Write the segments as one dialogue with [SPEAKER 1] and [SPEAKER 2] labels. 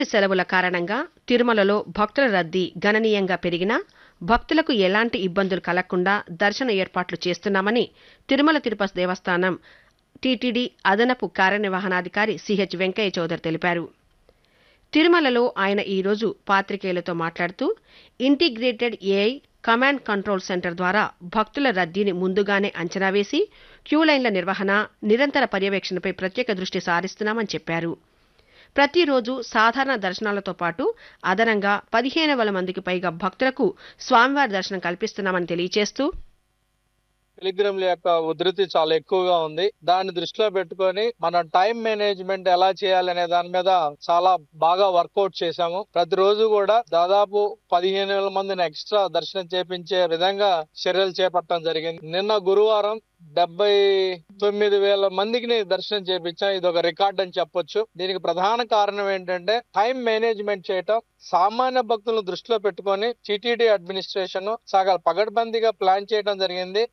[SPEAKER 1] సెలవుల కారణంగా తిరుమలలో భక్తుల రద్దీ గణనీయంగా పెరిగినా భక్తులకు ఎలాంటి ఇబ్బందులు కలగకుండా దర్శన ఏర్పాట్లు చేస్తున్నామని తిరుమల తిరుపతి దేవస్థానం టీటీడీ అదనపు కార్యనిర్వహణాధికారి సిహెచ్ వెంకయ్య చౌదరి తెలిపారు తిరుమలలో ఆయన ఈరోజు పాత్రికేయులతో మాట్లాడుతూ integrated AI command control centre ద్వారా భక్తుల రద్దీని ముందుగానే అంచనా వేసి క్యూలైన్ల నిర్వహణ నిరంతర పర్యవేక్షణపై ప్రత్యేక దృష్టి సారిస్తున్నామని చెప్పారు ప్రతిరోజు సాధారణ దర్శనాలతో పాటు అదనంగా పదిహేను వేల మందికి పైగా భక్తులకు స్వామివారి దర్శనం కల్పిస్తున్నామని తెలియజేస్తూ
[SPEAKER 2] టెలిగ్రామ్ల యొక్క ఉధృతి చాలా ఎక్కువగా ఉంది దాన్ని దృష్టిలో పెట్టుకొని మనం టైం మేనేజ్మెంట్ ఎలా చేయాలనే దాని మీద చాలా బాగా వర్కౌట్ చేశాము ప్రతిరోజు కూడా దాదాపు పదిహేను వేల మందిని ఎక్స్ట్రా దర్శనం చేపించే విధంగా చర్యలు చేపట్టడం జరిగింది నిన్న గురువారం డెబ్బై తొమ్మిది వేల మందికి దర్శనం చేపించాం ఇది ఒక రికార్డ్ అని చెప్పొచ్చు దీనికి ప్రధాన కారణం ఏంటంటే టైం మేనేజ్మెంట్ చేయటం సామాన్య భక్తులను దృష్టిలో పెట్టుకొని టిటిడి అడ్మినిస్ట్రేషన్ సగల పగడ్బందీగా ప్లాన్ చేయడం జరిగింది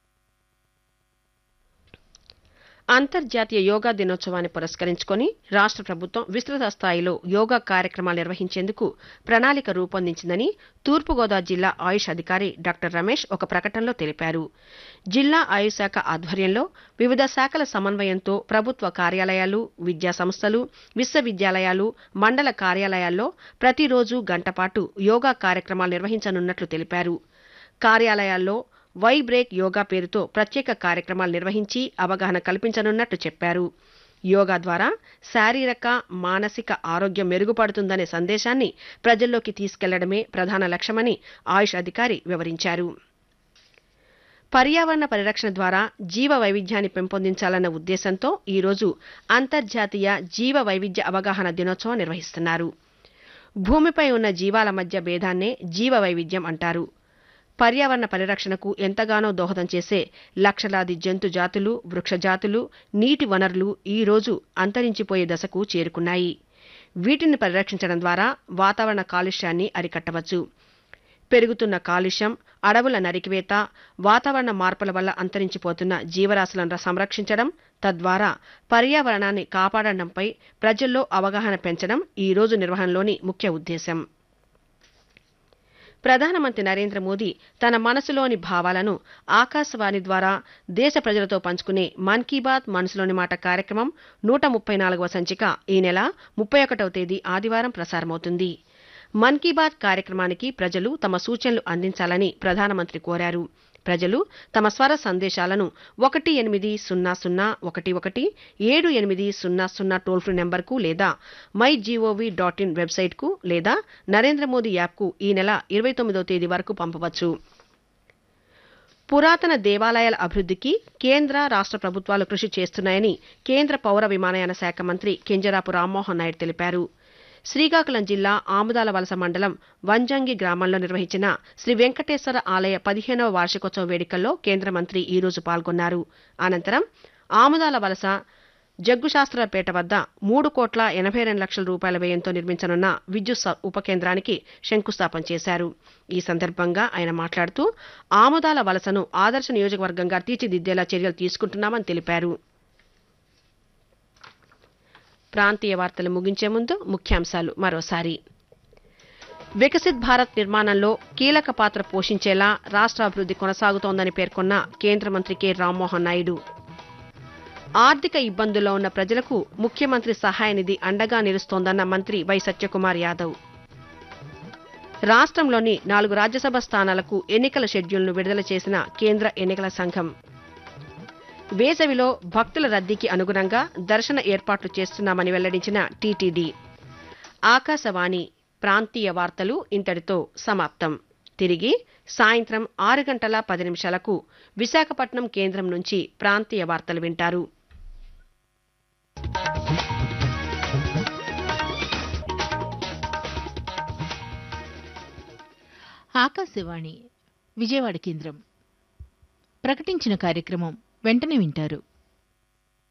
[SPEAKER 1] అంతర్జాతీయ యోగా దినోత్సవాన్ని పురస్కరించుకొని రాష్ట్ర ప్రభుత్వం విస్తృత స్థాయిలో యోగా కార్యక్రమాలు నిర్వహించేందుకు ప్రణాళిక రూపొందించిందని తూర్పుగోదావరి జిల్లా ఆయుష్ అధికారి డాక్టర్ రమేష్ ఒక ప్రకటనలో తెలిపారు జిల్లా ఆయుష్ శాఖ ఆధ్వర్యంలో వివిధ శాఖల సమన్వయంతో ప్రభుత్వ కార్యాలయాలు విద్యా సంస్థలు విశ్వవిద్యాలయాలు మండల కార్యాలయాల్లో ప్రతిరోజు గంటపాటు యోగా కార్యక్రమాలు నిర్వహించనున్నట్లు తెలిపారు కార్యాలయాల్లో వై బ్రేక్ యోగా పేరుతో ప్రత్యేక కార్యక్రమాలు నిర్వహించి అవగాహన కల్పించనున్నట్టు చెప్పారు యోగా ద్వారా శారీరక మానసిక ఆరోగ్యం మెరుగుపడుతుందనే సందేశాన్ని ప్రజల్లోకి తీసుకెళ్లడమే ప్రధాన లక్ష్యమని ఆయుష్ అధికారి వివరించారు పర్యావరణ పరిరక్షణ ద్వారా జీవ వైవిధ్యాన్ని పెంపొందించాలన్న ఉద్దేశంతో ఈరోజు అంతర్జాతీయ జీవ వైవిధ్య అవగాహన దినోత్సవం నిర్వహిస్తున్నారు భూమిపై ఉన్న జీవాల మధ్య భేదాన్నే జీవ వైవిధ్యం అంటారు పర్యావరణ పరిరక్షణకు ఎంతగానో దోహదం చేసే లక్షలాది జంతు జాతులు వృక్ష జాతులు నీటి వనరులు ఈ రోజు అంతరించిపోయే దశకు చేరుకున్నాయి వీటిని పరిరక్షించడం ద్వారా వాతావరణ కాలుష్యాన్ని అరికట్టవచ్చు పెరుగుతున్న కాలుష్యం అడవుల నరికివేత వాతావరణ మార్పుల వల్ల అంతరించిపోతున్న జీవరాశులను సంరక్షించడం తద్వారా పర్యావరణాన్ని కాపాడడంపై ప్రజల్లో అవగాహన పెంచడం ఈ రోజు నిర్వహణలోని ముఖ్య ఉద్దేశం ప్రధానమంత్రి నరేంద్ర మోదీ తన మనసులోని భావాలను ఆకాశవాణి ద్వారా దేశ ప్రజలతో పంచుకునే మన్ కీ బాత్ మనసులోని మాట కార్యక్రమం నూట ముప్పై నాలుగవ సంచిక ఈ నెల ముప్పై ఒకటవ తేదీ ఆదివారం ప్రసారమవుతుంది మన్ కీ బాత్ కార్యక్రమానికి ప్రజలు తమ సూచనలు అందించాలని ప్రధానమంత్రి కోరారు ప్రజలు తమ స్వర సందేశాలను ఒకటి ఎనిమిది సున్నా సున్నా ఒకటి ఒకటి ఏడు ఎనిమిది సున్నా సున్నా టోల్ ఫ్రీ నెంబర్కు లేదా మై జీఓవి డాట్ ఇన్ వెబ్సైట్కు లేదా నరేంద్ర మోదీ యాప్కు ఈ నెల ఇరవై తొమ్మిదో తేదీ వరకు పంపవచ్చు పురాతన దేవాలయాల అభివృద్ధికి కేంద్ర రాష్ట్ర ప్రభుత్వాలు కృషి చేస్తున్నాయని కేంద్ర పౌర విమానయాన శాఖ మంత్రి కింజరాపు రామ్మోహన్ నాయుడు తెలిపారు శ్రీకాకుళం జిల్లా ఆముదాల వలస మండలం వంజంగి గ్రామంలో నిర్వహించిన శ్రీ వెంకటేశ్వర ఆలయ పదిహేనవ వార్షికోత్సవ వేడుకల్లో కేంద్ర మంత్రి ఈ రోజు పాల్గొన్నారు అనంతరం ఆముదాల వలస జగ్గుశాస్త్రపేట వద్ద మూడు కోట్ల ఎనభై రెండు లక్షల రూపాయల వ్యయంతో నిర్మించనున్న విద్యుత్ స- ఉప కేంద్రానికి శంకుస్థాపన చేశారు ఈ సందర్భంగా ఆయన మాట్లాడుతూ ఆముదాల వలసను ఆదర్శ నియోజకవర్గంగా తీర్చిదిద్దేలా చర్యలు తీసుకుంటున్నామని తెలిపారు ప్రాంతీయ వార్తలు ముగించే ముందు ముఖ్యాంశాలు మరోసారి వికసిత్ భారత్ నిర్మాణంలో కీలక పాత్ర పోషించేలా రాష్ట్ర అభివృద్ధి కొనసాగుతోందని పేర్కొన్న కేంద్ర మంత్రి కె రామ్మోహన్ నాయుడు ఆర్థిక ఇబ్బందుల్లో ఉన్న ప్రజలకు ముఖ్యమంత్రి సహాయ నిధి అండగా నిలుస్తోందన్న మంత్రి వై సత్యకుమార్ యాదవ్ రాష్ట్రంలోని నాలుగు రాజ్యసభ స్థానాలకు ఎన్నికల షెడ్యూల్ను విడుదల చేసిన కేంద్ర ఎన్నికల సంఘం వేసవిలో భక్తుల రద్దీకి అనుగుణంగా దర్శన ఏర్పాట్లు చేస్తున్నామని వెల్లడించిన టీటీడీ ఆకాశవాణి ప్రాంతీయ వార్తలు ఇంతటితో సమాప్తం తిరిగి సాయంత్రం ఆరు గంటల పది నిమిషాలకు విశాఖపట్నం కేంద్రం నుంచి ప్రాంతీయ వార్తలు వింటారు
[SPEAKER 3] ఆకాశవాణి విజయవాడ కేంద్రం ప్రకటించిన కార్యక్రమం వెంటనే వింటారు